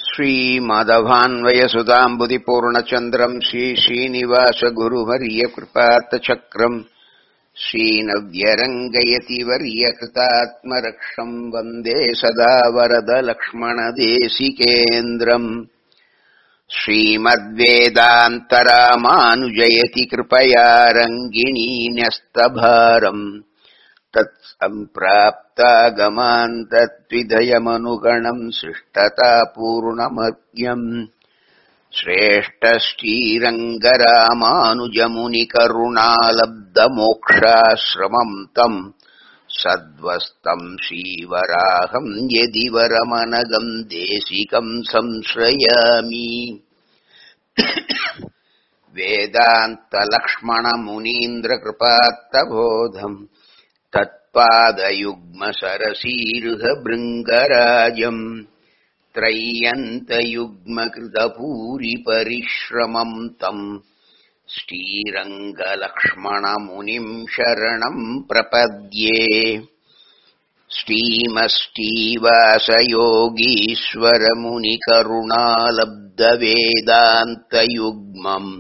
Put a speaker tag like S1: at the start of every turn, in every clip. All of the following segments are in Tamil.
S1: श्रीमाधवान्वयसुधाम्बुधिपूर्णचन्द्रम् श्रीश्रीनिवासगुरुवर्यकृपात्तचक्रम् श्रीनव्यरङ्गयतिवर्यकृतात्मरक्षम् वन्दे सदा वरदलक्ष्मणदेशिकेन्द्रम् श्रीमद्वेदान्तरामानुजयति कृपया रङ्गिणी न्यस्तभारम् तत्सम्प्राप्तागमान् तत्विधयमनुगणम् सृष्टतापूर्णमर्ग्यम् श्रेष्ठश्रीरङ्गरामानुजमुनिकरुणालब्धमोक्षाश्रमम् तम् सद्वस्तम् श्रीवराहम् यदि वरमनगम् देशिकम् संश्रयामि वेदान्तलक्ष्मणमुनीन्द्रकृपात्तबोधम् तत्पादयुग्मसरसीरुहभृङ्गराजम् त्रय्यन्तयुग्मकृतभूरिपरिश्रमम् तम् श्रीरङ्गलक्ष्मणमुनिम् शरणम् प्रपद्ये श्रीमश्रीवासयोगीश्वरमुनिकरुणालब्धवेदान्तयुग्मम्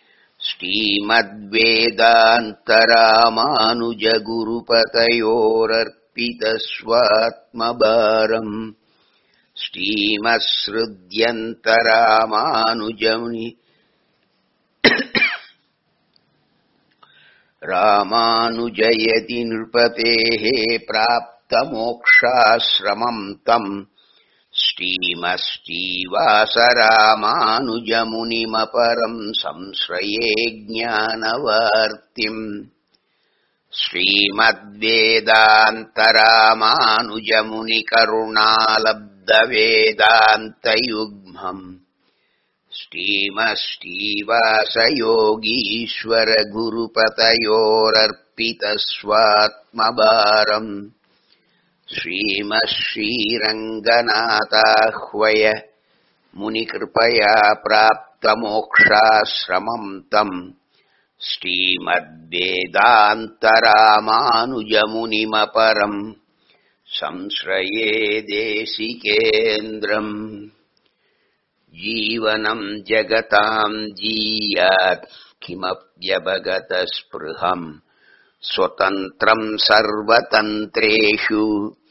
S1: श्रीमद्वेदान्तरामानुजगुरुपतयोरर्पितस्वात्मभारम् श्रीमत्सृद्यन्तरामानुजमुनि रामानुजयति नृपतेः प्राप्तमोक्षाश्रमम् तम् श्रीमश्रीवासरामानुजमुनिमपरम् संश्रये ज्ञानवार्तिम् श्रीमद्वेदान्तरामानुजमुनिकरुणालब्धवेदान्तयुग्मम् श्रीमश्रीवासयोगीश्वरगुरुपतयोरर्पितस्वात्मभारम् श्रीमश्रीरङ्गनाथाह्वय मुनिकृपया प्राप्तमोक्षाश्रमम् तम् श्रीमद्वेदान्तरामानुजमुनिमपरम् संश्रये देशिकेन्द्रम् जीवनम् जगताम् जीयात् किमप्यवगतस्पृहम् स्वतन्त्रम् सर्वतन्त्रेषु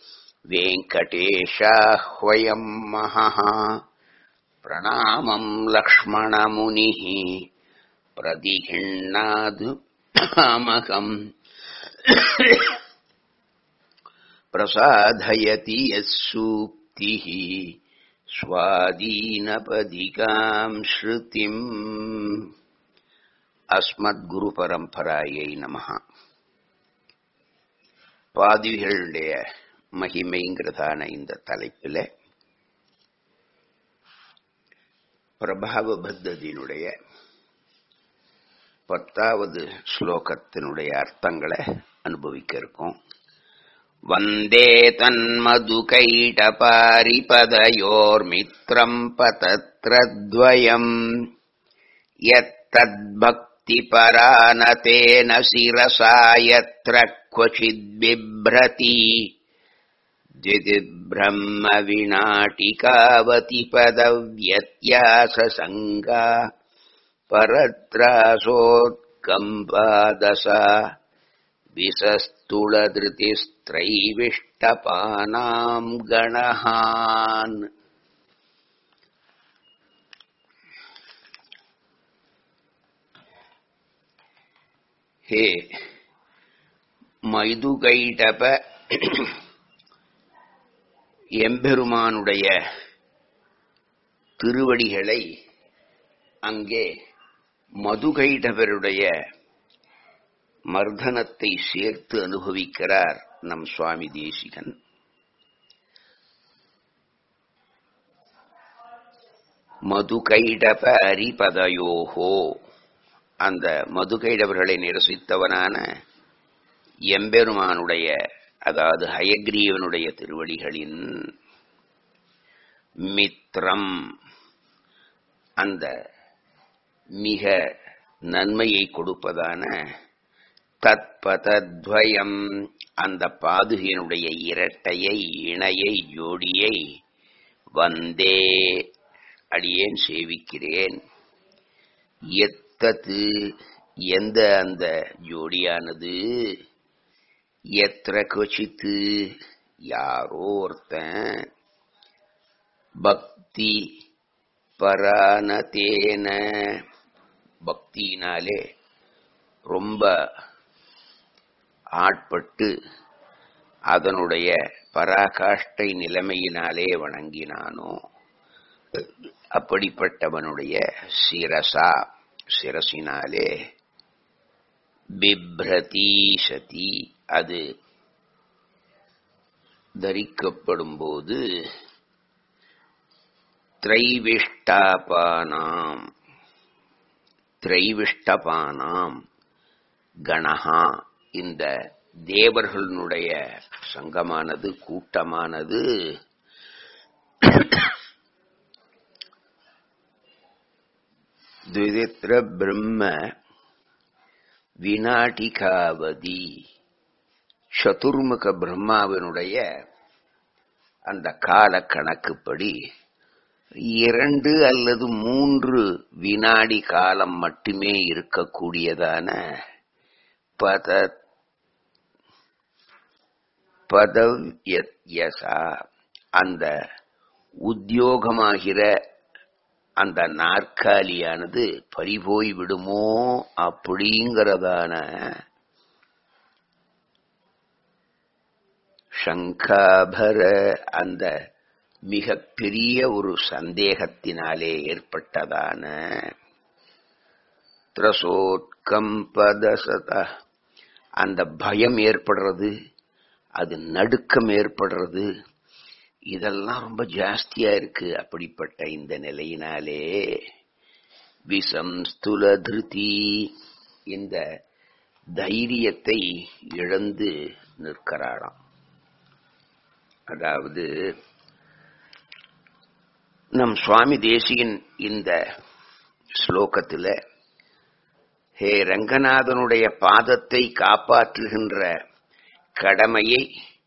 S1: वेङ्कटेशाह्वयम् महः प्रणामम् लक्ष्मणमुनिः प्रतिगृह्णादु कामकम् प्रसादयति यः सूक्तिः स्वादीनपदिकाम् श्रुतिम् அஸ்மத்குருபரம்பராயை நமஹ பாதிகளுடைய மகிமைங்கிறதான இந்த தலைப்பில் பிரபாவ பத்ததியினுடைய பத்தாவது ஸ்லோகத்தினுடைய அர்த்தங்களை அனுபவிக்க இருக்கோம் வந்தே தன்மதுகைடபாரிபதயோர்மித்ரம் பதத்ரத்வயம் यत्तद्भक्तिपरानतेन शिरसा यत्र क्वचिद्बिभ्रति द्विदिब्रह्मविनाटिकावति पदव्यत्याससङ्गा परत्रासोत्कम्पादसा विसस्तुलधृतिस्त्रैविष्टपानाम् गणहान् ஹே மைதுகைடப எம்பெருமானுடைய திருவடிகளை அங்கே மதுகைடபருடைய மர்தனத்தை சேர்த்து அனுபவிக்கிறார் நம் சுவாமி தேசிகன் மதுகைடப அரிபதயோகோ அந்த மதுகைடவர்களை நிரசித்தவனான எம்பெருமானுடைய அதாவது ஹயக்ரீவனுடைய திருவடிகளின் மித்ரம் அந்த மிக நன்மையை கொடுப்பதான தத்பதத்வயம் அந்த பாதுகையினுடைய இரட்டையை இணையை ஜோடியை வந்தே அடியேன் சேவிக்கிறேன் எத்தது எந்த அந்த ஜோடியானது எத்திர கொச்சித்து யாரோ ஒருத்தன் பக்தி பரானதேன பக்தியினாலே ரொம்ப ஆட்பட்டு அதனுடைய பராகாஷ்டை நிலைமையினாலே வணங்கினானோ அப்படிப்பட்டவனுடைய சிரசா சிரசினாலே பிப்ரதி சதி அது தரிக்கப்படும்போது திரைவிஷ்டாபானாம் திரைவிஷ்டபானாம் கணஹா இந்த தேவர்களுடைய சங்கமானது கூட்டமானது துவிதித்ர பிரம்ம வினாட்டிகாவதி சதுர்முக பிரம்மாவினுடைய அந்த கால கணக்குப்படி இரண்டு அல்லது மூன்று வினாடி காலம் மட்டுமே இருக்கக்கூடியதான பத பதவியசா அந்த உத்தியோகமாகிற அந்த நாற்காலியானது பறிபோய் விடுமோ அப்படிங்கிறதான சங்காபர அந்த மிக பெரிய ஒரு சந்தேகத்தினாலே ஏற்பட்டதான திரசோத்கம்பதசத அந்த பயம் ஏற்படுறது அது நடுக்கம் ஏற்படுறது இதெல்லாம் ரொம்ப ஜாஸ்தியா இருக்கு அப்படிப்பட்ட இந்த நிலையினாலே விசம்ஸ்துல திருதி இந்த தைரியத்தை இழந்து நிற்கிறாளாம் அதாவது நம் சுவாமி தேசியின் இந்த ஸ்லோகத்தில் ஹே ரங்கநாதனுடைய பாதத்தை காப்பாற்றுகின்ற கடமையை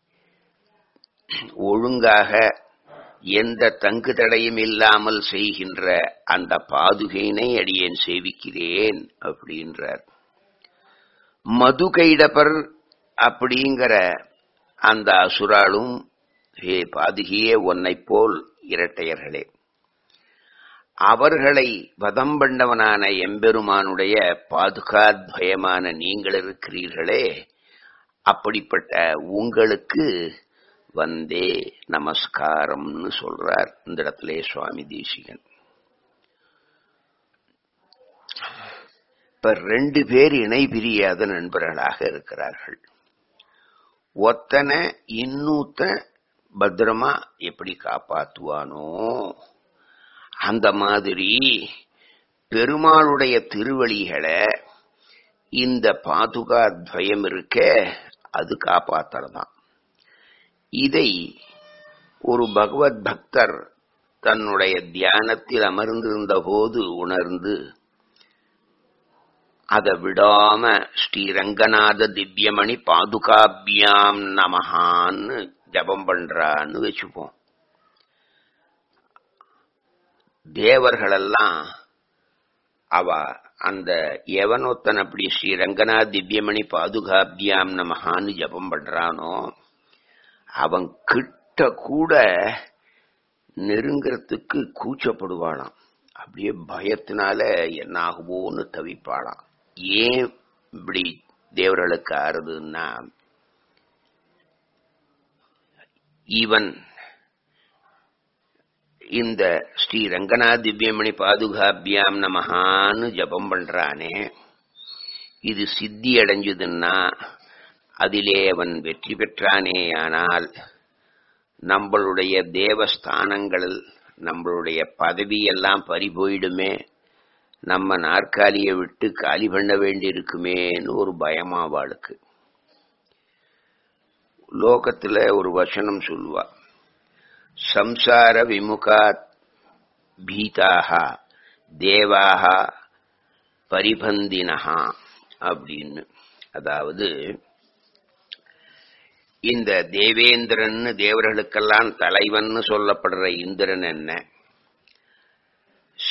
S1: ஒழுங்காக எந்த தங்கு தடையும் இல்லாமல் செய்கின்ற அந்த பாதுகையினை அடியேன் சேவிக்கிறேன் அப்படின்றார் மதுகைடபர் அப்படிங்கிற அந்த அசுராலும் ஹே பாதுகியே உன்னைப் போல் இரட்டையர்களே அவர்களை வதம் பண்ணவனான எம்பெருமானுடைய பாதுகாத்வயமான நீங்கள் இருக்கிறீர்களே அப்படிப்பட்ட உங்களுக்கு வந்தே நமஸ்காரம்னு சொல்றார் இந்த இடத்துல சுவாமி தேசிகன் இப்ப ரெண்டு பேர் இணை பிரியாத நண்பர்களாக இருக்கிறார்கள் ஒத்தனை இன்னூத்த பத்திரமா எப்படி காப்பாத்துவானோ அந்த மாதிரி பெருமாளுடைய திருவழிகளை இந்த பாதுகா துவயம் இருக்க அது காப்பாத்துறதான் இதை ஒரு பகவத் பக்தர் தன்னுடைய தியானத்தில் அமர்ந்திருந்த போது உணர்ந்து அதை விடாம ஸ்ரீரங்கநாத திவ்யமணி பாதுகாபியாம் நமகான்னு ஜபம் பண்றான்னு வச்சுப்போம் தேவர்களெல்லாம் அவ அந்த எவனொத்தன் அப்படி ஸ்ரீ ரங்கநாத் திவ்யமணி பாதுகாபியாம் நமகான்னு ஜபம் பண்றானோ அவன் கிட்ட கூட நெருங்கிறதுக்கு கூச்சப்படுவாளாம் அப்படியே பயத்தினால என்ன ஆகுமோன்னு தவிப்பாளாம் ஏன் இப்படி தேவர்களுக்கு ஆறுதுன்னா இவன் இந்த ஸ்ரீ ரங்கநாத் திவ்யமணி பாதுகாபியாம் நமகான்னு ஜபம் பண்றானே இது சித்தி அடைஞ்சதுன்னா அதிலே அவன் வெற்றி பெற்றானே ஆனால் நம்மளுடைய தேவஸ்தானங்கள் நம்மளுடைய பதவி எல்லாம் பறி போயிடுமே நம்ம நாற்காலியை விட்டு காலி பண்ண வேண்டி இருக்குமேன்னு ஒரு பயமா அவளுக்கு லோகத்துல ஒரு வசனம் சொல்லுவா சம்சார விமுகா பீதாக தேவாக பரிபந்தினஹா அப்படின்னு அதாவது இந்த தேவேந்திரன் தேவர்களுக்கெல்லாம் தலைவன் சொல்லப்படுற இந்திரன் என்ன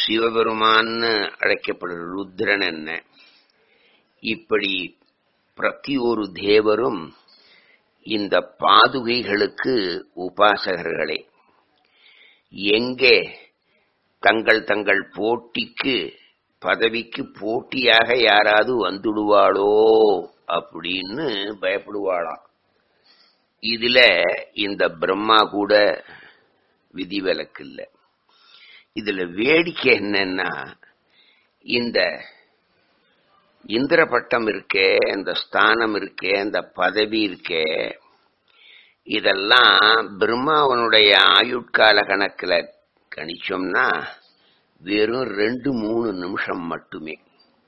S1: சிவபெருமான்னு அழைக்கப்படுற ருத்ரன் என்ன இப்படி பிரதி ஒரு தேவரும் இந்த பாதுகைகளுக்கு உபாசகர்களே எங்கே தங்கள் தங்கள் போட்டிக்கு பதவிக்கு போட்டியாக யாராவது வந்துடுவாளோ அப்படின்னு பயப்படுவாளாம் இதுல இந்த பிரம்மா கூட விதிவிலக்கு இல்லை இதுல வேடிக்கை என்னன்னா இந்த இந்திர பட்டம் இருக்கே இந்த ஸ்தானம் இருக்கே இந்த பதவி இருக்கே இதெல்லாம் பிரம்மாவனுடைய ஆயுட்கால கணக்குல கணிச்சோம்னா வெறும் ரெண்டு மூணு நிமிஷம் மட்டுமே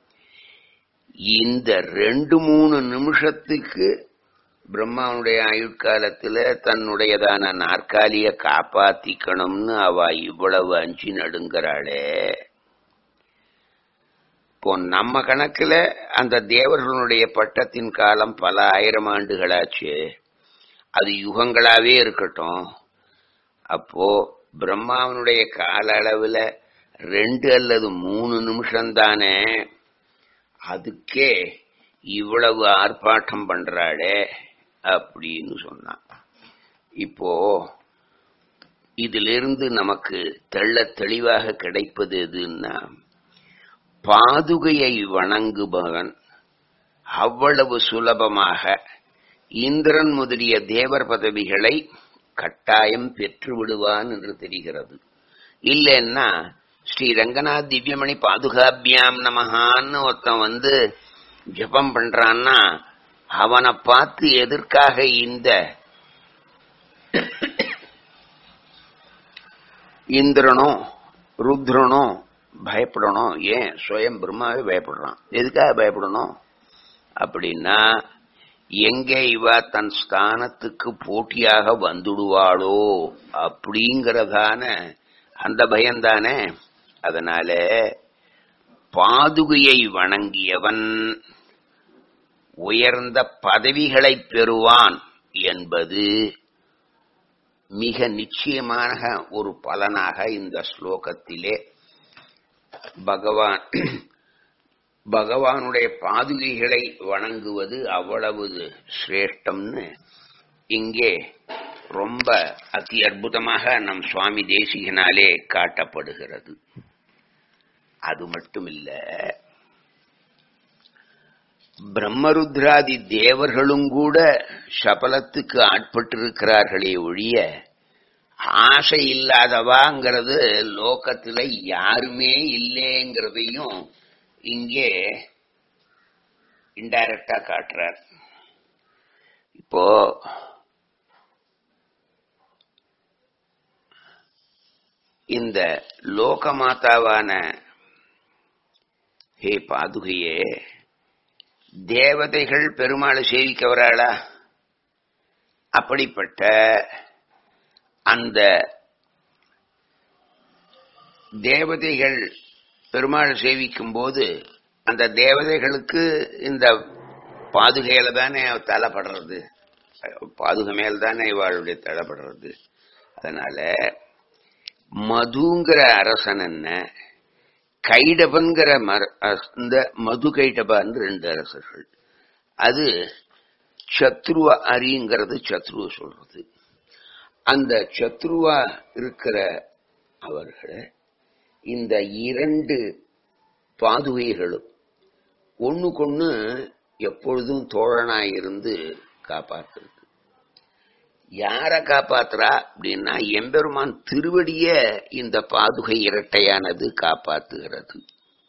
S1: இந்த ரெண்டு மூணு நிமிஷத்துக்கு பிரம்மாவுடைய ஆயுட்காலத்துல தன்னுடையதான நாற்காலிய காப்பாத்திக்கணும்னு அவ இவ்வளவு அஞ்சு நடுங்கிறாளே இப்போ நம்ம கணக்குல அந்த தேவர்களுடைய பட்டத்தின் காலம் பல ஆயிரம் ஆண்டுகளாச்சு அது யுகங்களாவே இருக்கட்டும் அப்போ பிரம்மாவனுடைய கால அளவுல ரெண்டு அல்லது மூணு நிமிஷம் தானே அதுக்கே இவ்வளவு ஆர்ப்பாட்டம் பண்றாளே அப்படின்னு சொன்னான் இப்போ இதிலிருந்து நமக்கு தெள்ள தெளிவாக கிடைப்பது எதுன்னா பாதுகையை வணங்குபவன் அவ்வளவு சுலபமாக இந்திரன் முதலிய தேவர் பதவிகளை கட்டாயம் பெற்று விடுவான் என்று தெரிகிறது இல்லைன்னா ஸ்ரீ ரங்கநாத் திவ்யமணி பாதுகாபியாம் நமகான்னு ஒருத்தன் வந்து ஜபம் பண்றான்னா அவனை பார்த்து எதற்காக இந்த இந்திரனும் ருத்ரனும் பயப்படணும் ஏன் சுயம் பிரம்மாவே பயப்படுறான் எதுக்காக பயப்படணும் அப்படின்னா எங்கே இவ தன் ஸ்தானத்துக்கு போட்டியாக வந்துடுவாளோ அப்படிங்கறதான அந்த பயம்தானே அதனால பாதுகையை வணங்கியவன் உயர்ந்த பதவிகளை பெறுவான் என்பது மிக நிச்சயமான ஒரு பலனாக இந்த ஸ்லோகத்திலே பகவான் பகவானுடைய பாதுகைகளை வணங்குவது அவ்வளவு சிரேஷ்டம்னு இங்கே ரொம்ப அதி அற்புதமாக நம் சுவாமி தேசிகனாலே காட்டப்படுகிறது அது மட்டுமில்ல பிரம்மருத்ராதி தேவர்களும் கூட சபலத்துக்கு ஆட்பட்டிருக்கிறார்களே ஒழிய ஆசை இல்லாதவாங்கிறது லோகத்துல யாருமே இல்லைங்கிறதையும் இங்கே இன்டைரக்டா காட்டுறார் இப்போ இந்த லோகமாதாவான ஹே பாதுகையே தேவதைகள் பெருமாளை சேவிக்க வராளா அப்படிப்பட்ட அந்த தேவதைகள் பெருமாள் சேவிக்கும் போது அந்த தேவதைகளுக்கு இந்த பாதுகையில தானே தலைப்படுறது பாதுகை மேல தானே இவாளுடைய தலைப்படுறது அதனால மதுங்கிற அரசன் என்ன கைடபன்கிற இந்த மது கைடபான் ரெண்டு அரசர்கள் அது சத்ருவ அரிங்கிறது சத்ருவ சொல்றது அந்த சத்ருவா இருக்கிற அவர்களை இந்த இரண்டு பாதுகைகளும் ஒண்ணுக்கொண்ணு எப்பொழுதும் தோழனாயிருந்து காப்பாத்துறது யார காப்பாத்துறா அப்படின்னா எம்பெருமான் திருவடிய இந்த பாதுகை இரட்டையானது காப்பாத்துகிறது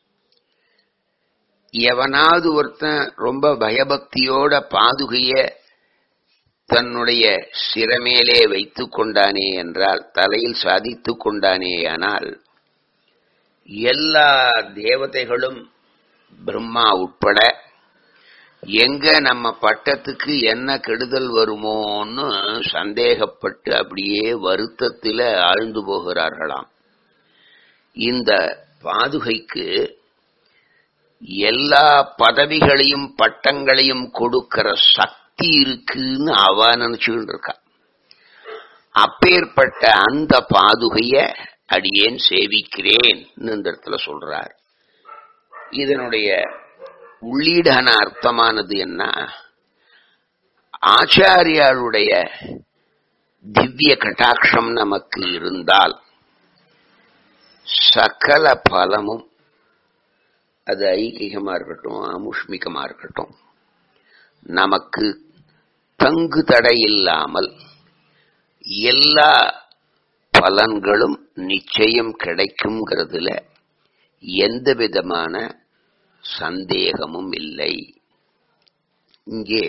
S1: எவனாவது ஒருத்தன் ரொம்ப பயபக்தியோட பாதுகைய தன்னுடைய சிறமேலே வைத்துக் கொண்டானே என்றால் தலையில் சாதித்துக் கொண்டானேயானால் எல்லா தேவதைகளும் பிரம்மா உட்பட எங்க நம்ம பட்டத்துக்கு என்ன கெடுதல் வருமோன்னு சந்தேகப்பட்டு அப்படியே வருத்தத்தில ஆழ்ந்து போகிறார்களாம் இந்த பாதுகைக்கு எல்லா பதவிகளையும் பட்டங்களையும் கொடுக்கிற சக்தி இருக்குன்னு அவ நினைச்சுக்கிட்டு இருக்கா அப்பேற்பட்ட அந்த பாதுகைய அடியேன் சேவிக்கிறேன் இந்த இடத்துல சொல்றார் இதனுடைய உள்ளீடான அர்த்தமானது என்ன ஆச்சாரியாளுடைய திவ்ய கட்டாட்சம் நமக்கு இருந்தால் சகல பலமும் அது ஐக்கிகமா இருக்கட்டும் அமுஷ்மிகமா இருக்கட்டும் நமக்கு தங்கு தடை இல்லாமல் எல்லா பலன்களும் நிச்சயம் கிடைக்குங்கிறதுல எந்த விதமான சந்தேகமும் இல்லை இங்கே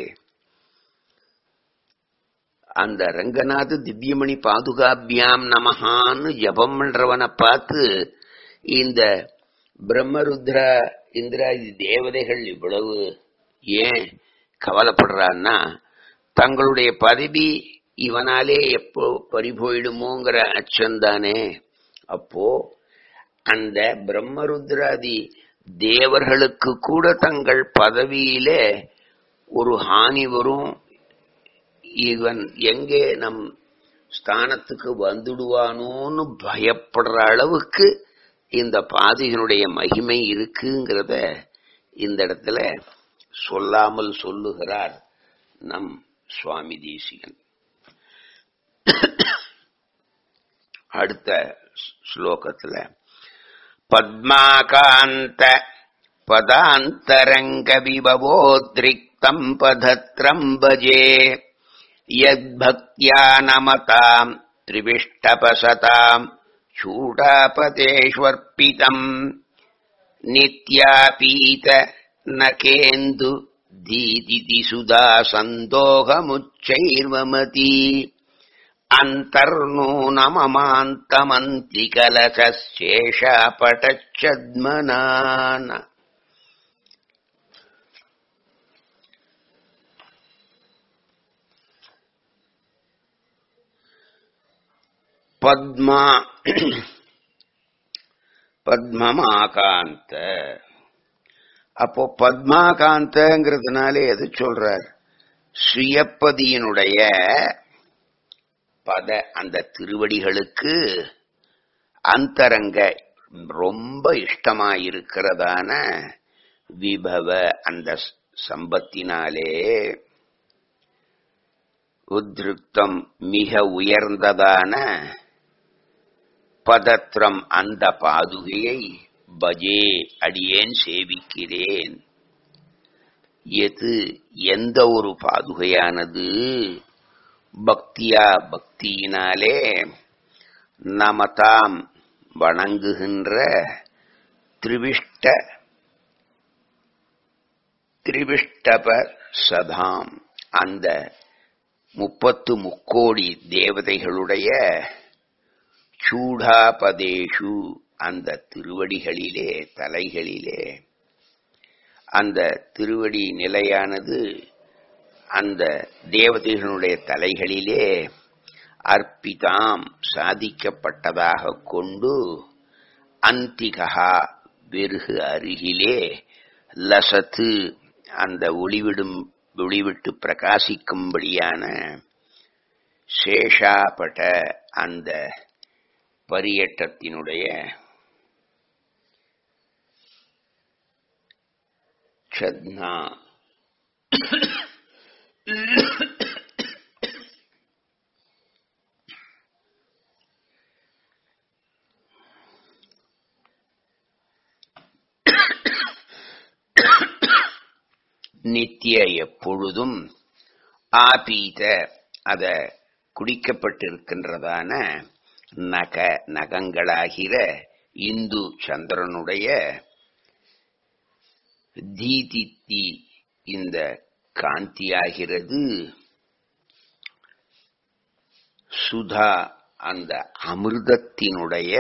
S1: அந்த ரங்கநாத திவ்யமணி பாதுகாபியாம் நமஹான்னு ஜபம் பண்றவனை பார்த்து இந்த பிரம்மருத்ரா இந்திராதி தேவதைகள் இவ்வளவு ஏன் கவலைப்படுறான்னா தங்களுடைய பதவி இவனாலே எப்போ பறிபோயிடுமோங்கிற அச்சந்தானே அப்போ அந்த பிரம்மருத்ராதி தேவர்களுக்கு கூட தங்கள் பதவியிலே ஒரு ஹானி வரும் இவன் எங்கே நம் ஸ்தானத்துக்கு வந்துடுவானோன்னு பயப்படுற அளவுக்கு இந்த பாதிகனுடைய மகிமை இருக்குங்கிறத இந்த இடத்துல சொல்லாமல் சொல்லுகிறார் நம் சுவாமி தேசிகன் அடுத்த ஸ்லோகத்துல பத்மாகாந்த பதாந்தரங்க விபவோத்ரிக்தம் பதத்ரம் பஜே யத்பக்தியா நமதாம் திரிவிஷ்டபசதாம் चूडापतेष्वर्पितम् नित्यापीत न केन्दु दीदिति सुधा सन्दोहमुच्चैर्वमती अन्तर्नूनममान्तमन्त्रिकलशेषापटच्छद्मनान् பத்மா பத்மமாகாந்த அப்போ பத்மாகாந்தங்கிறதுனால எது சொல்றார் சுயப்பதியினுடைய பத அந்த திருவடிகளுக்கு அந்தரங்க ரொம்ப இஷ்டமாயிருக்கிறதான விபவ அந்த சம்பத்தினாலே உத்ருக்தம் மிக உயர்ந்ததான பதத்திரம் அந்த பாதுகையை பஜே அடியேன் சேவிக்கிறேன் எது எந்த ஒரு பாதுகையானது பக்தியா பக்தியினாலே நமதாம் வணங்குகின்ற திரிவிஷ்ட திரிவிஷ்டப சதாம் அந்த முப்பத்து முக்கோடி தேவதைகளுடைய சூடாபதேஷு அந்த திருவடிகளிலே தலைகளிலே அந்த திருவடி நிலையானது அந்த தேவதைகளுடைய தலைகளிலே அர்ப்பிதாம் சாதிக்கப்பட்டதாக கொண்டு அந்திகா வெறுகு அருகிலே லசத்து அந்த ஒளிவிடும் ஒளிவிட்டு பிரகாசிக்கும்படியான சேஷாபட அந்த பரியட்டத்தினுடைய சத்னா நித்திய எப்பொழுதும் ஆபீத அத குடிக்கப்பட்டிருக்கின்றதான நக நகங்களாகிற இந்து சந்திரனுடைய தீதித்தி இந்த காந்தியாகிறது சுதா அந்த அமிர்தத்தினுடைய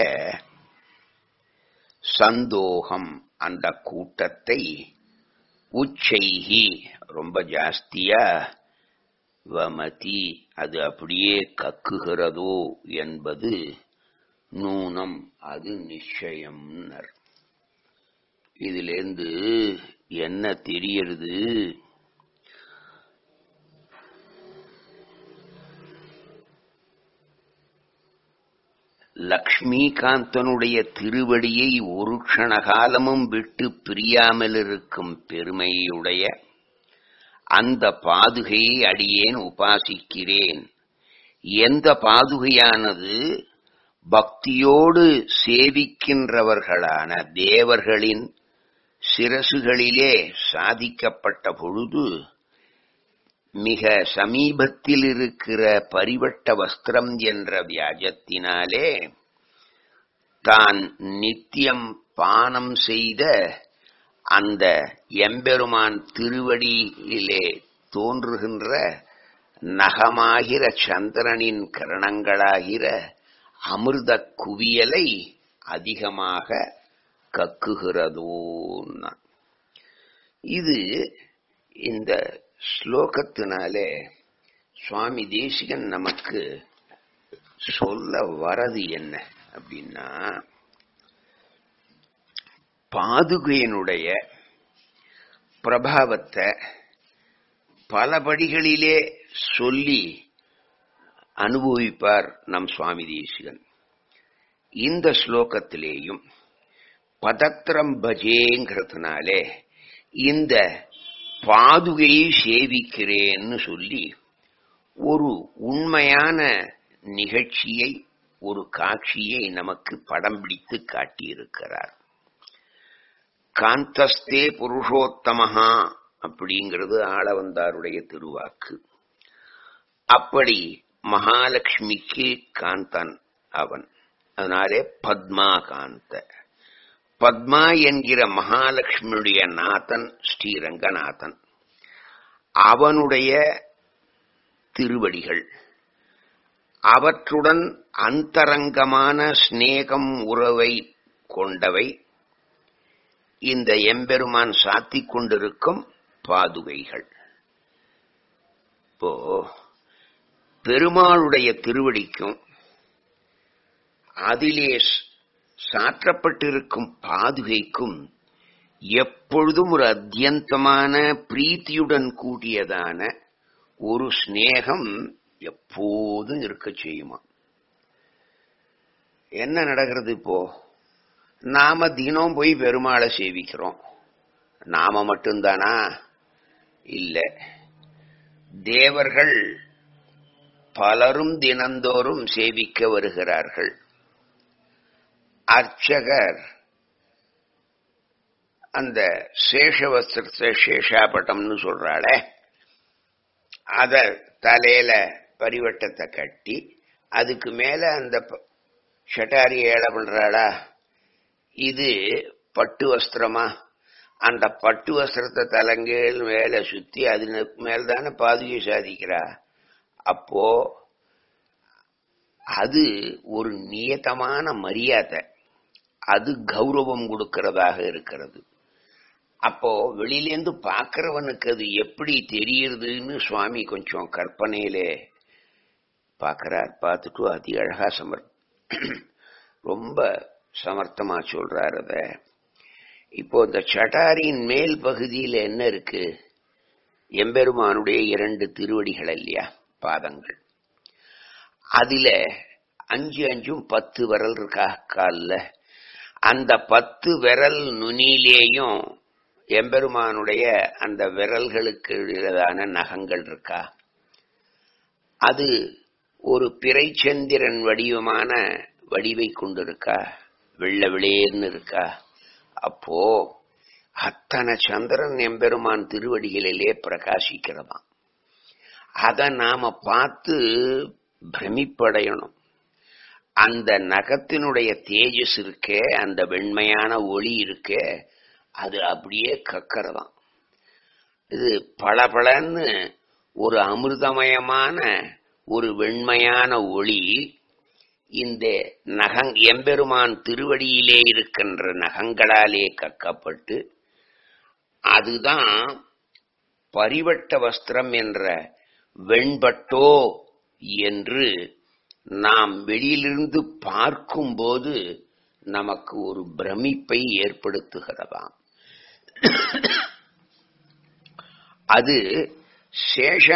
S1: சந்தோகம் அந்த கூட்டத்தை உச்சைகி ரொம்ப ஜாஸ்தியா வமதி அது அப்படியே கக்குகிறதோ என்பது நூனம் அது நிச்சயம் இதிலிருந்து என்ன தெரியறது லக்ஷ்மிகாந்தனுடைய திருவடியை ஒரு க்ஷணகாலமும் விட்டு பிரியாமல் இருக்கும் பெருமையுடைய அந்த பாதுகையை அடியேன் உபாசிக்கிறேன் எந்த பாதுகையானது பக்தியோடு சேவிக்கின்றவர்களான தேவர்களின் சிரசுகளிலே சாதிக்கப்பட்ட பொழுது மிக சமீபத்தில் இருக்கிற பரிவட்ட வஸ்திரம் என்ற வியாஜத்தினாலே தான் நித்தியம் பானம் செய்த அந்த எம்பெருமான் திருவடியிலே தோன்றுகின்ற நகமாகிற சந்திரனின் கரணங்களாகிற அமிர்த குவியலை அதிகமாக கக்குகிறதோன்னா இது இந்த ஸ்லோகத்தினாலே சுவாமி தேசிகன் நமக்கு சொல்ல வரது என்ன அப்படின்னா பாதுகையினுடைய பிரபாவத்தை பல படிகளிலே சொல்லி அனுபவிப்பார் நம் சுவாமி தேசிகன் இந்த ஸ்லோகத்திலேயும் பதத்திரம் பஜேங்கிறதுனாலே இந்த பாதுகையை சேவிக்கிறேன்னு சொல்லி ஒரு உண்மையான நிகழ்ச்சியை ஒரு காட்சியை நமக்கு படம் பிடித்து காட்டியிருக்கிறார் காந்தஸ்தே புருஷோத்தமஹா அப்படிங்கிறது ஆளவந்தாருடைய திருவாக்கு அப்படி மகாலட்சுமிக்கு காந்தன் அவன் அதனாலே பத்மா காந்த பத்மா என்கிற மகாலட்சுமியுடைய நாதன் ஸ்ரீரங்கநாதன் அவனுடைய திருவடிகள் அவற்றுடன் அந்தரங்கமான ஸ்நேகம் உறவை கொண்டவை இந்த எம்பெருமான் சாத்திக் கொண்டிருக்கும் பாதுகைகள் இப்போ பெருமாளுடைய திருவடிக்கும் அதிலே சாற்றப்பட்டிருக்கும் பாதுகைக்கும் எப்பொழுதும் ஒரு அத்தியந்தமான பிரீத்தியுடன் கூடியதான ஒரு ஸ்நேகம் எப்போதும் இருக்க செய்யுமா என்ன நடக்கிறது இப்போ நாம தினம் போய் பெருமாளை சேவிக்கிறோம் நாம மட்டும்தானா இல்ல தேவர்கள் பலரும் தினந்தோறும் சேவிக்க வருகிறார்கள் அர்ச்சகர் அந்த சேஷவஸ்திரத்தை சேஷாபட்டம்னு சொல்றாளே அத தலையில பரிவட்டத்தை கட்டி அதுக்கு மேல அந்த ஷட்டாரி ஏழை பண்றாளா இது பட்டு வஸ்திரமா அந்த பட்டு வஸ்திரத்தை தலைங்கீழ் மேல சுத்தி அது மேல்தானே பாதுகை சாதிக்கிறா அப்போ அது ஒரு நியத்தமான மரியாதை அது கௌரவம் கொடுக்கிறதாக இருக்கிறது அப்போ வெளியிலேருந்து பார்க்கிறவனுக்கு அது எப்படி தெரியுதுன்னு சுவாமி கொஞ்சம் கற்பனையிலே பார்க்கிறார் பார்த்துட்டு அதி அழகா சமர் ரொம்ப சமர்த்தமா சொல்றார் அத இப்போ இந்த சட்டாரியின் மேல் பகுதியில் என்ன இருக்கு எம்பெருமானுடைய இரண்டு திருவடிகள் இல்லையா பாதங்கள் அதுல அஞ்சு அஞ்சும் பத்து விரல் இருக்கா காலில் அந்த பத்து விரல் நுனியிலேயும் எம்பெருமானுடைய அந்த விரல்களுக்கு உள்ளதான நகங்கள் இருக்கா அது ஒரு பிறைச்சந்திரன் வடிவமான வடிவை கொண்டிருக்கா வெள்ள விளையர்னு இருக்கா அப்போ அத்தனை சந்திரன் எம்பெருமான் திருவடிகளிலே பிரகாசிக்கிறதாம் அதை நாம பார்த்து பிரமிப்படையணும் அந்த நகத்தினுடைய தேஜஸ் இருக்கே அந்த வெண்மையான ஒளி இருக்கே அது அப்படியே கக்கறதாம் இது பளபளன்னு ஒரு அமிர்தமயமான ஒரு வெண்மையான ஒளி இந்த நகங் எம்பெருமான் திருவடியிலே இருக்கின்ற நகங்களாலே கக்கப்பட்டு அதுதான் பரிவட்ட வஸ்திரம் என்ற வெண்பட்டோ என்று நாம் வெளியிலிருந்து பார்க்கும்போது நமக்கு ஒரு பிரமிப்பை ஏற்படுத்துகிறதாம் அது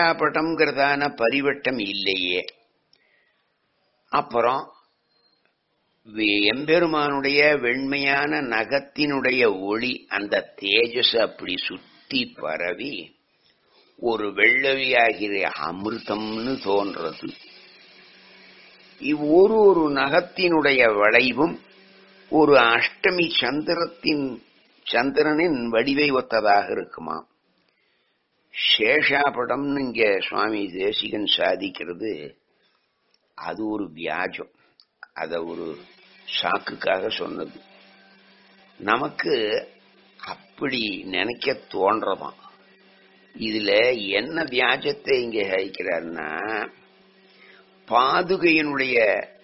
S1: சேஷாபட்டம்ங்கிறதான பரிவட்டம் இல்லையே அப்புறம் எம்பெருமானுடைய வெண்மையான நகத்தினுடைய ஒளி அந்த தேஜஸ் அப்படி சுத்தி பரவி ஒரு வெள்ளவியாகிற அமிர்தம்னு தோன்றது இவ்வொரு ஒரு நகத்தினுடைய வளைவும் ஒரு அஷ்டமி சந்திரத்தின் சந்திரனின் வடிவை ஒத்ததாக இருக்குமா சேஷாபடம்னு இங்க சுவாமி தேசிகன் சாதிக்கிறது அது ஒரு வியாஜம் அத ஒரு சாக்குக்காக சொன்னது நமக்கு அப்படி நினைக்க தோன்றதாம் இதுல என்ன வியாஜத்தை இங்க ஹரிக்கிறார்னா பாதுகையினுடைய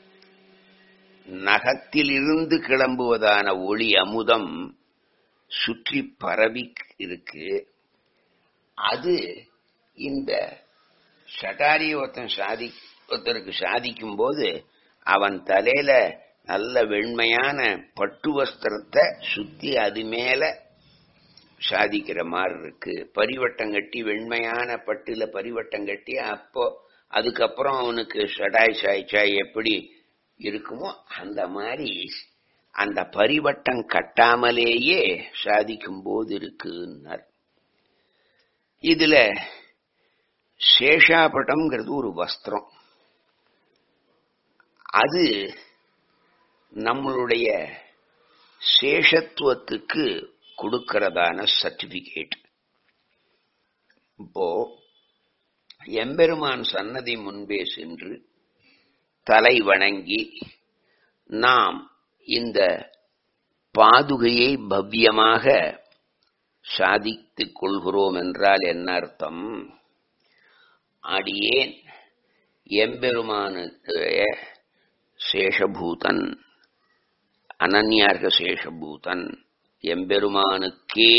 S1: நகத்திலிருந்து கிளம்புவதான ஒளி அமுதம் சுற்றி பரவி இருக்கு அது இந்த சட்டாரி ஒருத்தன் சாதி ஒருத்தருக்கு சாதிக்கும் போது அவன் தலையில நல்ல வெண்மையான பட்டு வஸ்திரத்தை சுத்தி அது மேல சாதிக்கிற மாதிரி இருக்கு பரிவட்டம் கட்டி வெண்மையான பட்டுல பரிவட்டம் கட்டி அப்போ அதுக்கப்புறம் அவனுக்கு ஷடாய் சாய்ச்சாய் எப்படி இருக்குமோ அந்த மாதிரி அந்த பரிவட்டம் கட்டாமலேயே சாதிக்கும் போது இருக்குன்னார் இதுல சேஷாபட்டம்ங்கிறது ஒரு வஸ்திரம் அது நம்மளுடைய சேஷத்துவத்துக்கு கொடுக்கிறதான சர்டிபிகேட் இப்போ எம்பெருமான் சன்னதி முன்பே சென்று தலை வணங்கி நாம் இந்த பாதுகையை பவ்யமாக சாதித்துக் கொள்கிறோம் என்றால் என்ன அர்த்தம் அடியேன் எம்பெருமானுடைய சேஷபூதன் அனன்யார்க சேஷபூதன் எம்பெருமானுக்கே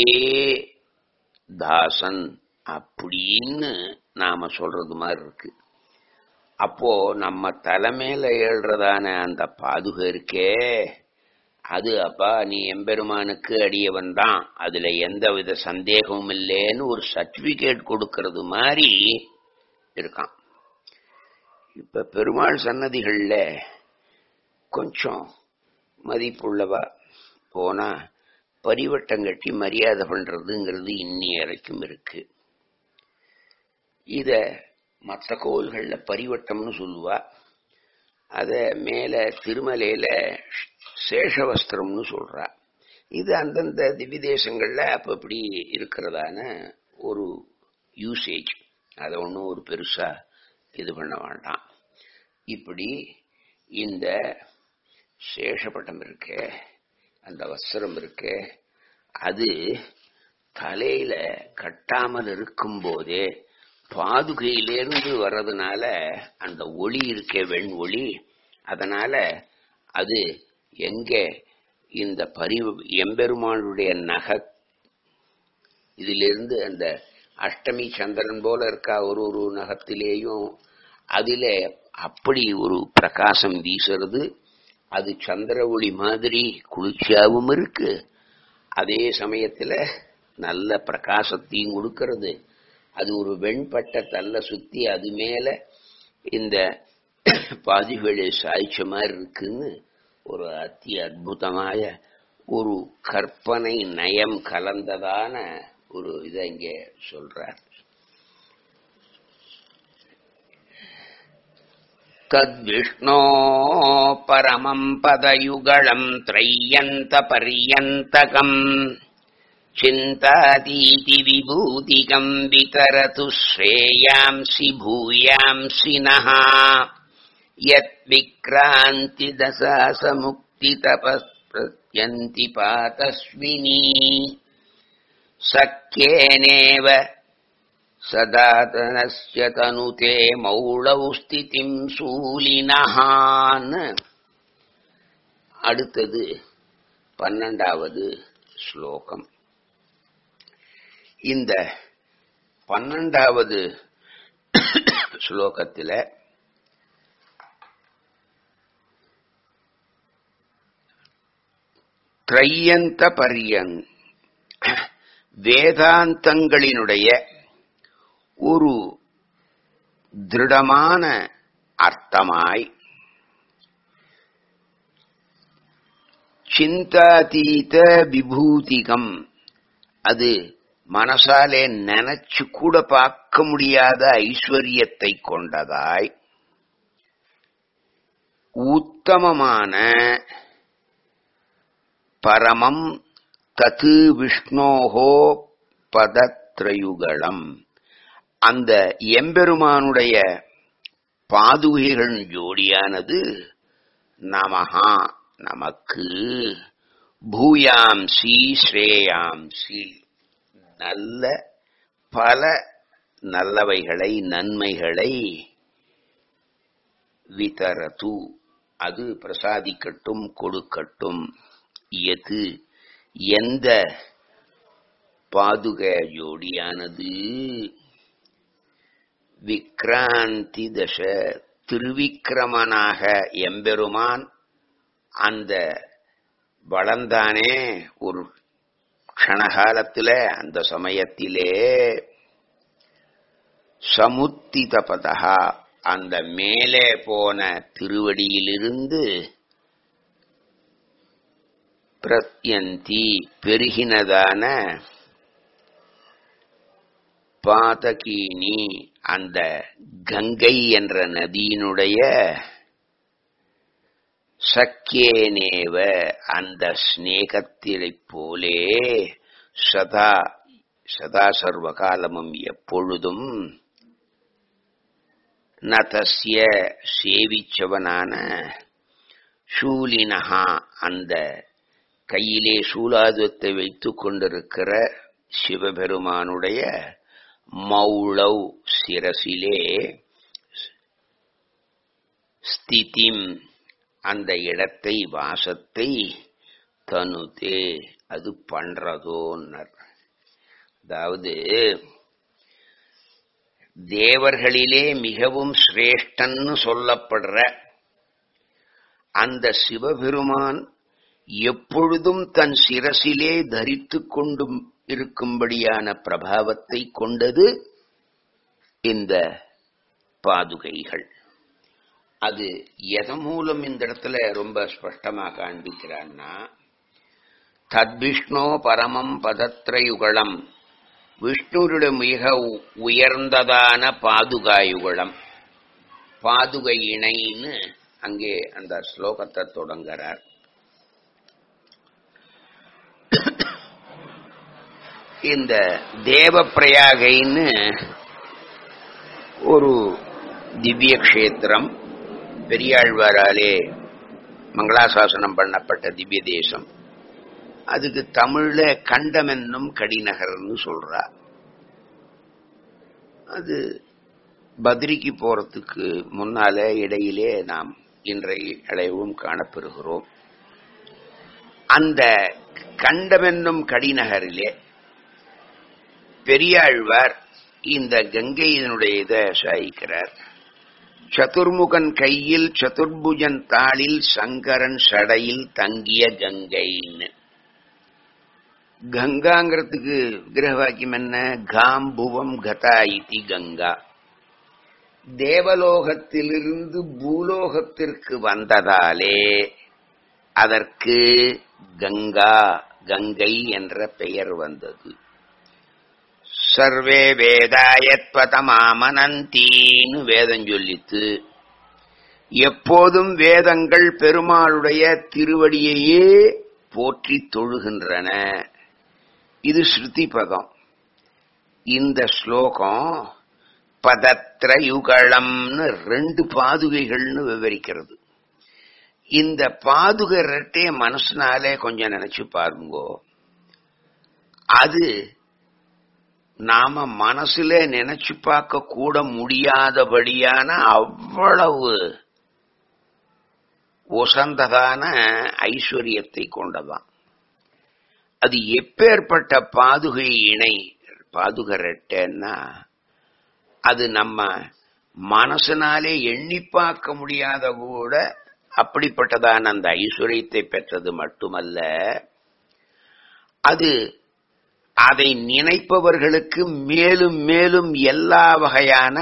S1: தாசன் அப்படின்னு நாம சொல்றது மாதிரி இருக்கு அப்போ நம்ம தலைமையில ஏழ்றதான அந்த பாதுகை இருக்கே அது அப்பா நீ எம்பெருமானுக்கு அடியவன் தான் அதுல எந்த வித சந்தேகமும் இல்லைன்னு ஒரு சர்டிபிகேட் கொடுக்கறது மாதிரி இருக்கான் இப்ப பெருமாள் சன்னதிகள்ல கொஞ்சம் மதிப்புள்ளவா போனா பரிவட்டம் கட்டி மரியாதை பண்றதுங்கிறது இன்னி வரைக்கும் இருக்கு இத மற்ற கோவில்கள்ல பரிவட்டம்னு சொல்லுவா அத மேல திருமலையில சேஷவஸ்திரம்னு சொல்றா இது அந்தந்த திவ்ய தேசங்கள்ல அப்ப இப்படி இருக்கிறதான ஒரு யூசேஜ் அதை ஒன்றும் ஒரு பெருசா இது பண்ண வேண்டாம் இப்படி இந்த சேஷப்பட்டம் இருக்கு அந்த வஸ்திரம் இருக்கு அது தலையில கட்டாமல் இருக்கும் போதே பாதுகையிலிருந்து வர்றதுனால அந்த ஒளி இருக்கே வெண் ஒளி அதனால அது எங்க இந்த பரி எம்பெருமானுடைய நக இதிலிருந்து அந்த அஷ்டமி சந்திரன் போல இருக்கா ஒரு ஒரு நகத்திலேயும் அதில அப்படி ஒரு பிரகாசம் வீசுறது அது சந்திர ஒளி மாதிரி குளிர்ச்சியாவும் இருக்கு அதே சமயத்துல நல்ல பிரகாசத்தையும் கொடுக்கிறது அது ஒரு வெண்பட்ட தள்ள சுத்தி அது மேல இந்த பாதிகளை சாய்ச்ச மாதிரி இருக்குன்னு ஒரு அத்தி அற்புதമായ ஒரு கற்பனை நயம் கலந்ததான ஒரு இதை இங்கே சொல்றார் तद्विष्णो परमम् पदयुगळम् त्रय्यन्तपर्यन्तकम् चिन्तातीति विभूतिकम् वितरतु श्रेयांसि भूयांसि नः यत्विक्रान्तिदशासमुक्तितपस्प्रत्यन्ति पातस्विनी सख्येनेव சதாதனஸ்ய தனுதே மௌளௌ ஸ்திதிம் சூலினஹான்னு அடுத்தது பன்னெண்டாவது ஸ்லோகம் இந்த பன்னெண்டாவது ஸ்லோகத்தில் திரையந்த பரியன் வேதாந்தங்களினுடைய ஒரு திருடமான அர்த்தமாய் சிந்தாதீத விபூதிகம் அது மனசாலே நினைச்சு கூட பார்க்க முடியாத ஐஸ்வர்யத்தை கொண்டதாய் உத்தமமான பரமம் தது விஷ்ணோகோ பதத்ரயுகளம் அந்த எம்பெருமானுடைய பாதுகைகள் ஜோடியானது நமஹா நமக்கு பூயாம்சி ஸ்ரேயாம்சி நல்ல பல நல்லவைகளை நன்மைகளை விதரது அது பிரசாதிக்கட்டும் கொடுக்கட்டும் எது எந்த பாதுக ஜோடியானது விக்ராந்தி தச திருவிக்கிரமனாக எம்பெருமான் அந்த வளர்ந்தானே ஒரு க்ஷணகாலத்துல அந்த சமயத்திலே சமுத்திதபதா அந்த மேலே போன திருவடியிலிருந்து பிரத்யந்தி பெருகினதான பாதகீனி அந்த கங்கை என்ற நதியினுடைய சக்கியேனேவ அந்த ஸ்நேகத்திலைப் போலே சதா சதா சர்வகாலமும் எப்பொழுதும் நதஸ்ய சேவிச்சவனான சூலினஹா அந்த கையிலே சூலாதுவத்தை வைத்துக் கொண்டிருக்கிற சிவபெருமானுடைய மௌளவ் சிரசிலே ஸ்திதிம் அந்த இடத்தை வாசத்தை தனுதே அது பண்றதோன்னர் அதாவது தேவர்களிலே மிகவும் சிரேஷ்டன்னு சொல்லப்படுற அந்த சிவபெருமான் எப்பொழுதும் தன் சிரசிலே தரித்துக் கொண்டும் இருக்கும்படியான பிரபாவத்தை கொண்டது இந்த பாதுகைகள் அது எத மூலம் இந்த இடத்துல ரொம்ப ஸ்பஷ்டமா காண்பிக்கிறான்னா தத்விஷ்ணோ பரமம் பதத்ரயுகளம் விஷ்ணுருடைய மிக உயர்ந்ததான பாதுகாயுகளம் பாதுகை இணைன்னு அங்கே அந்த ஸ்லோகத்தை தொடங்குறார் இந்த தேவப்பிரயாகைன்னு ஒரு திவ்ய கஷேத்திரம் பெரியாழ்வாராலே மங்களாசாசனம் பண்ணப்பட்ட திவ்ய தேசம் அதுக்கு தமிழ்ல கண்டம் என்னும் கடிநகர்னு சொல்றா அது பத்ரிக்கு போறதுக்கு முன்னால இடையிலே நாம் இன்றைய அளவும் காணப்பெறுகிறோம் அந்த கண்டமென்னும் கடிநகரிலே பெரியாழ்வார் இந்த கங்கையினுடைய இதை சாய்க்கிறார் சதுர்முகன் கையில் சதுர்புஜன் தாளில் சங்கரன் சடையில் தங்கிய கங்கைன்னு கங்காங்கிறதுக்கு விக்கிரக வாக்கியம் என்ன காம்புவம் கதா இதி கங்கா தேவலோகத்திலிருந்து பூலோகத்திற்கு வந்ததாலே அதற்கு கங்கா கங்கை என்ற பெயர் வந்தது சர்வே வேதாயத்வதமாமனந்தீன்னு வேதம் சொல்லித்து எப்போதும் வேதங்கள் பெருமாளுடைய திருவடியையே போற்றி தொழுகின்றன இது ஸ்ருதி பதம் இந்த ஸ்லோகம் பதத்ரயுகளம்னு ரெண்டு பாதுகைகள்னு விவரிக்கிறது இந்த பாதுகை ரெட்டே மனசுனாலே கொஞ்சம் நினைச்சு பாருங்கோ அது நாம மனசுல நினைச்சு பார்க்க கூட முடியாதபடியான அவ்வளவு உசந்ததான ஐஸ்வர்யத்தை கொண்டதான் அது எப்பேற்பட்ட பாதுகை இணை பாதுகரட்டன்னா அது நம்ம மனசுனாலே எண்ணி பார்க்க முடியாத கூட அப்படிப்பட்டதான அந்த ஐஸ்வர்யத்தை பெற்றது மட்டுமல்ல அது அதை நினைப்பவர்களுக்கு மேலும் மேலும் எல்லா வகையான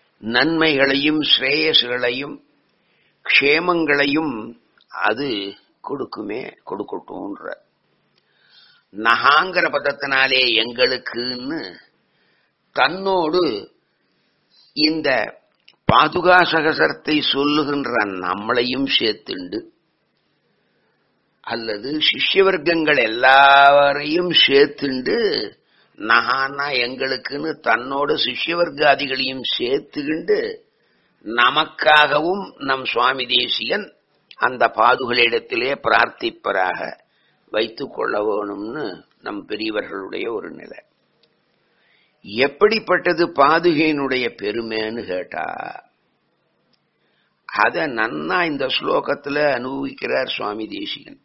S1: நன்மைகளையும் ஸ்ரேயஸ்களையும் க்ஷேமங்களையும் அது கொடுக்குமே கொடுக்கட்டும்ன்ற நகாங்கிற பதத்தினாலே எங்களுக்குன்னு தன்னோடு இந்த பாதுகா சகசரத்தை சொல்லுகின்ற நம்மளையும் சேர்த்துண்டு அல்லது சிஷ்யவர்க்கங்கள் எல்லாரையும் சேர்த்துண்டு நகானா எங்களுக்குன்னு தன்னோடு சிஷ்யவர்க்காதிகளையும் சேர்த்துக்கிண்டு நமக்காகவும் நம் சுவாமி தேசியன் அந்த பாதுகளிடத்திலே பிரார்த்திப்பராக வைத்துக் கொள்ள வேணும்னு நம் பெரியவர்களுடைய ஒரு நிலை எப்படிப்பட்டது பாதுகையினுடைய பெருமைன்னு கேட்டா அத நன்னா இந்த ஸ்லோகத்துல அனுபவிக்கிறார் சுவாமி தேசிகன்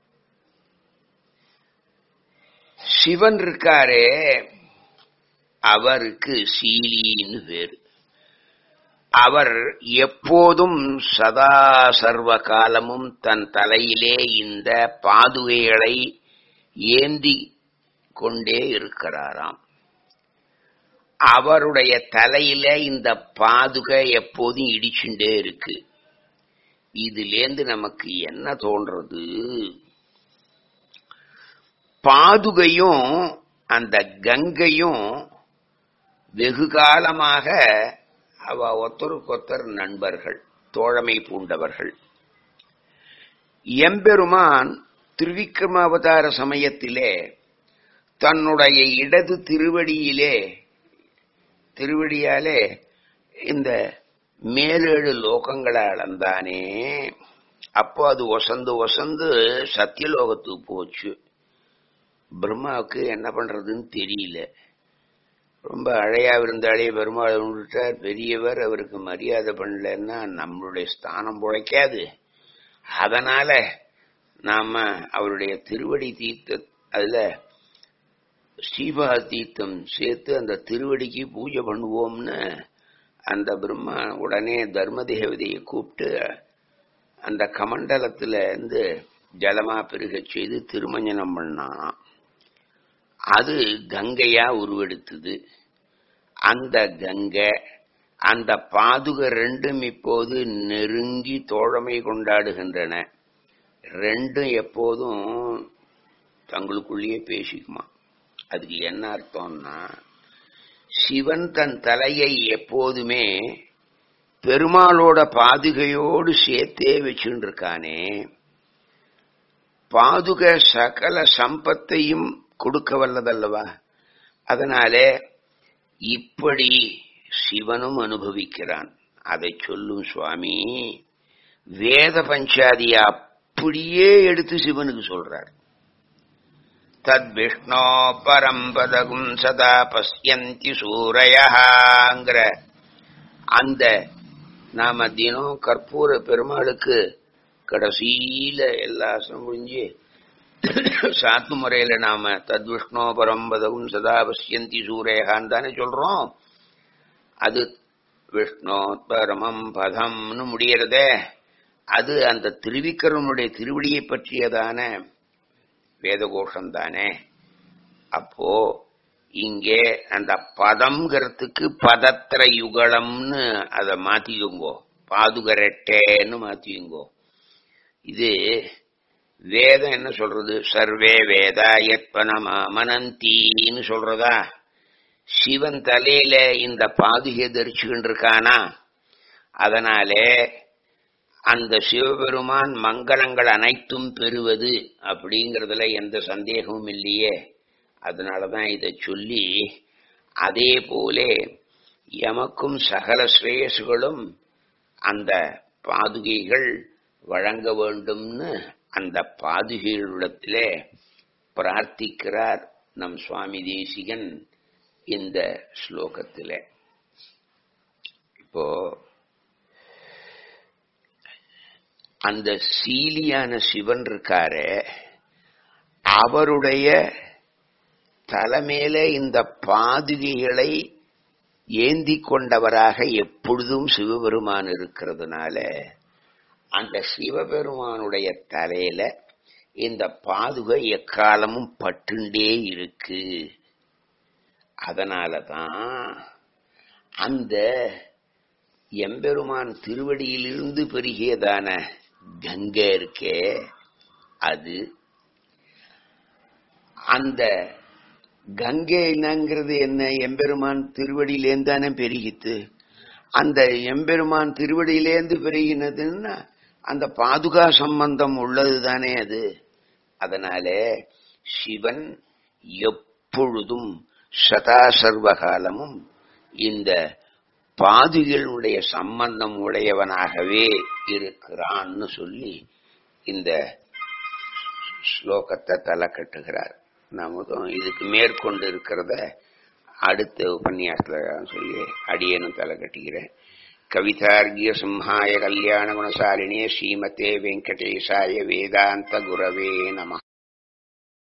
S1: சிவன் இருக்காரே அவருக்கு சீலின்னு பேரு அவர் எப்போதும் சதா சர்வ காலமும் தன் தலையிலே இந்த பாதுகைகளை ஏந்தி கொண்டே இருக்கிறாராம் அவருடைய தலையில இந்த பாதுகை எப்போதும் இடிச்சுட்டே இருக்கு இதுலேந்து நமக்கு என்ன தோன்றது பாதுகையும் அந்த கங்கையும் வெகு காலமாக அவ ஒத்தருக்கொத்தர் நண்பர்கள் தோழமை பூண்டவர்கள் எம்பெருமான் திருவிக்ரமாவதார சமயத்திலே தன்னுடைய இடது திருவடியிலே திருவடியாலே இந்த மேலேழு லோகங்களை அளந்தானே அப்போ அது ஒசந்து ஒசந்து சத்தியலோகத்துக்கு போச்சு பிரம்மாவுக்கு என்ன பண்றதுன்னு தெரியல ரொம்ப அழையா இருந்தாலே பெருமாள் விட்டார் பெரியவர் அவருக்கு மரியாதை பண்ணலன்னா நம்மளுடைய ஸ்தானம் புழைக்காது அதனால நாம அவருடைய திருவடி தீர்த்த அதுல ஸ்ரீபா தீர்த்தம் சேர்த்து அந்த திருவடிக்கு பூஜை பண்ணுவோம்னு அந்த பிரம்மா உடனே தர்ம தேவதையை கூப்பிட்டு அந்த கமண்டலத்துல இருந்து ஜலமா பெருகச் செய்து திருமஞ்சனம் பண்ணானாம் அது கங்கையா உருவெடுத்தது அந்த கங்கை அந்த பாதுக ரெண்டும் இப்போது நெருங்கி தோழமை கொண்டாடுகின்றன ரெண்டும் எப்போதும் தங்களுக்குள்ளேயே பேசிக்குமா அதுக்கு என்ன அர்த்தம்னா சிவன் தன் தலையை எப்போதுமே பெருமாளோட பாதுகையோடு சேர்த்தே வச்சுட்டு இருக்கானே பாதுக சகல சம்பத்தையும் கொடுக்க வல்லதல்லவா அதனாலே இப்படி சிவனும் அனுபவிக்கிறான் அதை சொல்லும் சுவாமி வேத பஞ்சாதிய அப்படியே எடுத்து சிவனுக்கு சொல்றார் தத் விஷ்ணோ பரம்பதகும் சதா பசியந்தி சூரையங்கிற அந்த நாம தினம் கற்பூர பெருமாளுக்கு கடைசியில எல்லா முடிஞ்சு சாத்து முறையில நாம தத் விஷ்ணோ பரம்பதகும் சதா பசியந்தி சூரேகான்னு தானே சொல்றோம் அது விஷ்ணோ பரமம் பதம்னு முடியறதே அது அந்த திருவிக்கரனுடைய திருவடியை பற்றியதான வேதகோஷம் தானே அப்போ இங்கே அந்த பதம்ங்கிறதுக்கு பதத்திர யுகலம்னு அதை மாத்திக்குங்கோ பாதுகரட்டேன்னு மாத்திக்குங்கோ இது வேதம் என்ன சொல்றது சர்வே வேதா எத்பனமா மனந்தின்னு சொல்றதா சிவன் தலையில இந்த பாதுகை தரிச்சுக்கிட்டு இருக்கானா அதனாலே அந்த சிவபெருமான் மங்களங்கள் அனைத்தும் பெறுவது அப்படிங்கறதுல எந்த சந்தேகமும் இல்லையே அதனாலதான் இதை சொல்லி அதே போலே எமக்கும் சகல ஸ்ரேயசுகளும் அந்த பாதுகைகள் வழங்க வேண்டும்னு அந்த பாதுகைகளிடத்திலே பிரார்த்திக்கிறார் நம் சுவாமி தேசிகன் இந்த ஸ்லோகத்திலே இப்போ அந்த சீலியான சிவன் இருக்காரு அவருடைய தலைமையில இந்த பாதுகைகளை ஏந்தி கொண்டவராக எப்பொழுதும் சிவபெருமான் இருக்கிறதுனால அந்த சிவபெருமானுடைய தலையில இந்த பாதுகை எக்காலமும் பட்டுண்டே இருக்கு அதனாலதான் அந்த எம்பெருமான் திருவடியிலிருந்து பெருகியதான கங்கை இருக்கே அது அந்த கங்கை என்னங்கிறது என்ன எம்பெருமான் திருவடியிலேருந்து தானே பெருகித்து அந்த எம்பெருமான் திருவடியிலேருந்து பெருகினதுன்னா அந்த பாதுகா சம்பந்தம் உள்ளது தானே அது அதனால சிவன் எப்பொழுதும் சதா சர்வகாலமும் இந்த பாதுகளுடைய சம்பந்தம் உடையவனாகவே இருக்கிறான்னு சொல்லி இந்த ஸ்லோகத்தை தலை கட்டுகிறார் நமதும் இதுக்கு மேற்கொண்டு இருக்கிறத அடுத்த உபன்யாசத்துல சொல்லி அடியேனும் தலை கட்டுகிறேன் கவிதார்கிய சிம்ஹாய கல்யாண குணசாலினே ஸ்ரீமதே வெங்கடேசாய வேதாந்த குரவே நம